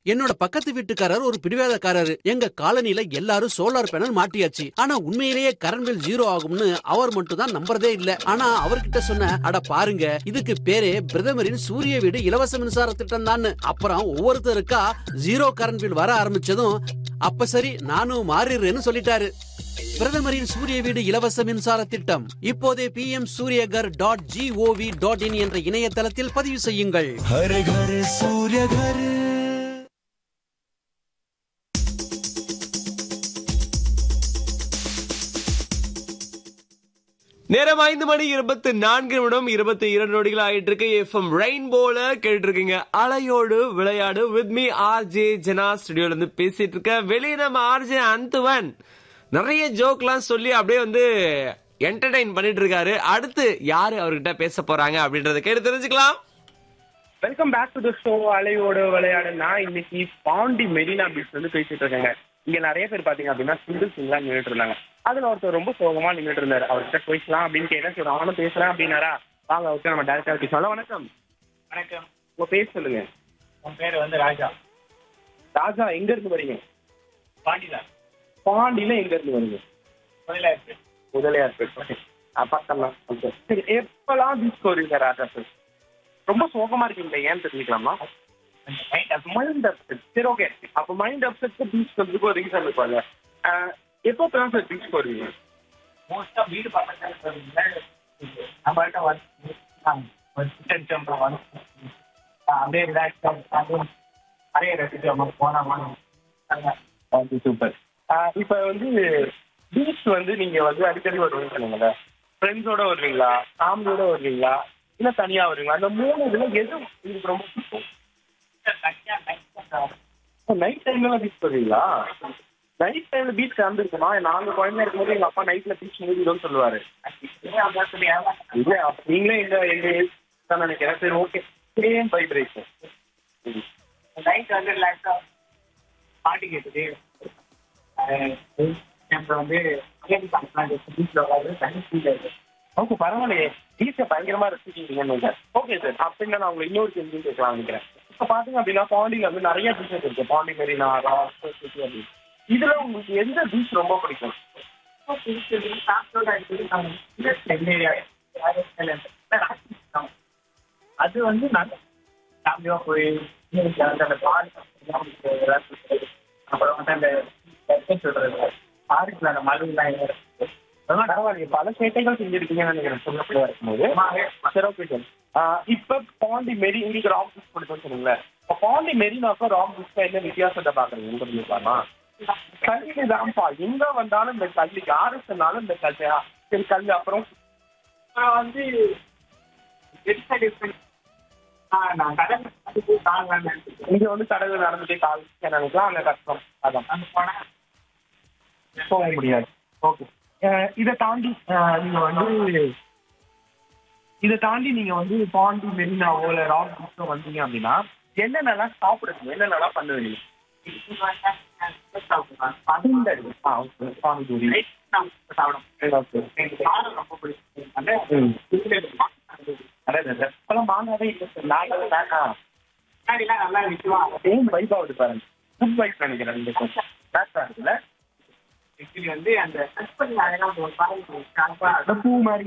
என்னோட பக்கத்து வீட்டுக்காரர் ஒரு பிடிவாதக்காரரு எங்க காலனில எல்லாரும் சோலார் பேனல் மாட்டியாச்சு ஆனா உண்மையிலேயே கரண்ட் பில் ஜீரோ ஆகும்னு அவர் மட்டும் தான் நம்புறதே இல்ல ஆனா அவர்கிட்ட சொன்ன அட பாருங்க இதுக்கு பேரே பிரதமரின் சூரிய வீடு இலவச மின்சார திட்டம் தான் அப்புறம் ஒவ்வொருத்தருக்கா ஜீரோ கரண்ட் பில் வர ஆரம்பிச்சதும் அப்ப சரி நானும் மாறிடுறேன்னு சொல்லிட்டாரு பிரதமரின் சூரிய வீடு இலவச மின்சார திட்டம் இப்போதே P M Suryaghar dot gov dot in என்ற இணையதளத்தில் பதிவு செய்யுங்கள் हर घर सूर्य घर நேரம் ஐந்து மணி இருபத்தி நான்கு நிமிடம் இருபத்தி இரண்டு நொடிகள் ஆயிட்டு இருக்கு எஃப்எம் ரெயின்போல கேட்டு இருக்கீங்க அலையோடு விளையாடு with me R J Jana ஸ்டுடியோல இருந்து பேசிட்டு இருக்க வெளியே நம்ம ஆர் ஜே அந்துவன் நிறைய ஜோக்லாம் சொல்லி அப்படியே வந்து என்டர்டைன் பண்ணிட்டு இருக்காரு அடுத்து யாரு அவர்கிட்ட பேச போறாங்க அப்படின்றத கேட்டு தெரிஞ்சுக்கலாம் welcome back to the show அலையோட விளையாடு நான் இன்னைக்கு பாண்டி மெரினா பீச் வந்து பேசிட்டு இருக்கேங்க இங்க நிறைய பேர் பாத்தீங்க அப்படின்னா சிங்கிள் சிங்கிளா நின்றுட்டு இருந்தாங்க அதுல ஒருத்தர் ரொம்ப சோகமா நின்றுட்டு இருந்தாரு அவர்கிட்ட பேசலாம் அப்படின்னு கேட்டேன் சரி அவனும் பேசலாம் அப்படின்னாரா வாங்க அவர்கிட்ட நம்ம டேரக்டா பேசலாம் வணக்கம் வணக்கம் உங்க பேர் சொல்லுங்க உன் பேர் வந்து ராஜா ராஜா எங்க இருந்து வரீங்க பாண்டிதான் பாண்டியில எங்க இருந்து வரீங்க முதல்ல இருக்கு முதலியார் பேர் பக்கம்லாம் ஓகே சரி எப்பெல்லாம் பீச் வருவீங்க ராஜா சார் ரொம்ப சோகமா இருக்கீங்களே ஏன் தெரிஞ்சுக்கலாமா மைண்ட் அப்செட் சரி ஓகே அப்போ மைண்ட் அப்செட் பீச் வந்து ஒரு ரீசன் இருப்பாங்க எப்போ தான் சார் பீச் வருவீங்க மோஸ்டா வீடு பக்கத்துல நம்மள்ட்ட வந்து வந்து அப்படியே ரிலாக்ஸ் நிறைய ரசிச்சு போனா ஓகே சூப்பர் இப்போ வந்து பீச் வந்து நீங்க வந்து அடிக்கடி வருவீங்க சொன்னீங்கல்ல ஃப்ரெண்ட்ஸோட வருவீங்களா ஃபேமிலியோட வருவீங்களா இல்ல தனியா வருவீங்களா அந்த மூணு இதுல எது உங்களுக்கு ரொம்ப பிடிக்கும் நைட் டைம்ல பீச் வருவீங்களா நைட் டைம்ல பீச் கலந்து இருக்குமா நாங்க குழந்தையா இருக்கும்போது எங்க அப்பா நைட்ல பீச் மூடிடும் சொல்லுவாரு இல்ல அப்ப நீங்களே எங்க எங்க ஏஜ் தான் நினைக்கிறேன் சரி ஓகே சேம் வைப்ரேஷன் நைட் வந்து ரிலாக்ஸா பாட்டு கேட்டுட்டு அப்புறம் வந்து பீச்ல உட்காந்து தண்ணி ஃபீல் ஆகுது ஓகே பரவாயில்லையே பீச்சை பயங்கரமா ரசிக்கிறீங்கன்னு ஓகே சார் அப்படின்னா நான் உங்களை இன்னொரு கேள்வி கேட்கலாம் நினைக்கிறேன் இப்போ பாத்தீங்க அப்படின்னா பாண்டியில வந்து நிறைய பீச்சஸ் இருக்கு பாண்டி மெரினா ராக் சிட்டி அப்படின்னு இதுல உங்களுக்கு எந்த பீச் ரொம்ப பிடிக்கும் அது வந்து நான் ஃபேமிலியா போய் அந்த பார்க் அப்புறம் வந்து அந்த என்ன சொல்றது பார்க்ல அந்த மலையெல்லாம் ஏறுறது. அதெல்லாம் பரவாயில்லையே பல சேட்டைகள் செஞ்சிருக்கீங்கன்னு நினைக்கிறேன் சின்ன பிள்ளையா இருக்கும்போது சரி ஓகே சார் இப்ப பாண்டி மெரி உங்களுக்கு ராக் பீச் பிடிக்கும் சொன்னீங்களே இப்போ பாண்டி மெரினாக்கும் ராக் பீச் என்ன வித்தியாசத்தை பாக்குறீங்க தெரிஞ்சுக்கலாமா கல்வி தான்ப்பா எங்க வந்தாலும் இந்த கல்வி யாரு சொன்னாலும் இந்த கல்வி ஆ, சரி கல்வி அப்புறம் அப்புறம் வந்து பெருசா டிஃபரெண்ட் நான் கடல் அதுக்கு காணலாம்னு நினைச்சிட்டு இங்க வந்து கடவுள் நடந்துட்டே கால் நினைக்கலாம் அங்க கஷ்டம் அதான் அங்க போனா போக முடியாது ஓகே இதை தாண்டி அஹ், நீங்க வந்து இதை தாண்டி நீங்க வந்து பாண்டி மெரினாவோ இல்ல ராக் பீச்சோ வந்தீங்க அப்படின்னா என்னென்னலாம் சாப்பிடுவீங்க என்னென்னலாம் பண்ணுவீங்க பதுண்டல். ஆ, okay. பானிபூரி. Okay. ம். அடே, அடே, அடே. இப்பெல்லாம் மாங்காவே இல்லை சார். நாங்களே வேண்டாம். சேம் வைப் ஆகுது பாருங்க ஃபுட் வைப் நினைக்கிறேன் இந்த கொஞ்சம் பேக் இருக்குல்ல அந்த பூ மாதிரி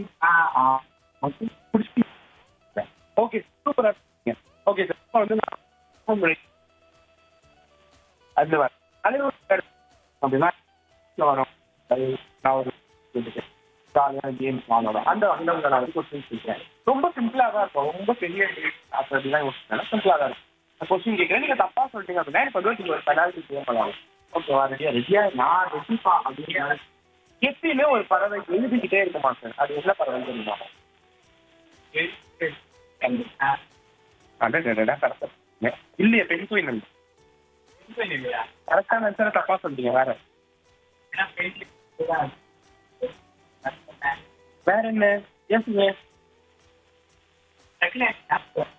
ஓகே சூப்பரா ஓகே சார் இப்போ வந்து நான் phone பண்ணி- அதுல வர அலைவரிசை அப்படின்னா இதுல வரும் அது நான் ஒரு ஜாலியாக கேம்ஸ் வாங்கணும் அந்த அந்த நான் வந்து கொஸ்டின் கேட்கிறேன் ரொம்ப சிம்பிளா தான் இருக்கும் ரொம்ப பெரிய அப்படிலாம் யோசிச்சேன் சிம்பிளா தான் இருக்கும் கொஸ்டின் கேட்கிறேன் நீங்க தப்பா சொல்லிட்டீங்க அப்படின்னா இப்போ வந்து நீங்க ஒரு பெனால்ட்டி கிளியர் பண்ணலாம் ஓகேவா ரெடியா ரெடியா நான் ரெடிப்பா அப்படின்னு எப்பயுமே ஒரு பறவை எழுதிக்கிட்டே இருக்குமா சார் அது என்ன பறவை தெரியுமா அடடடடா கரெக்டா இல்லையே பென்குயின் இல்லை கரெக்டான ஆன்சரை தப்பா சொல்றீங்க வேற வேற என்ன ஏசுங்க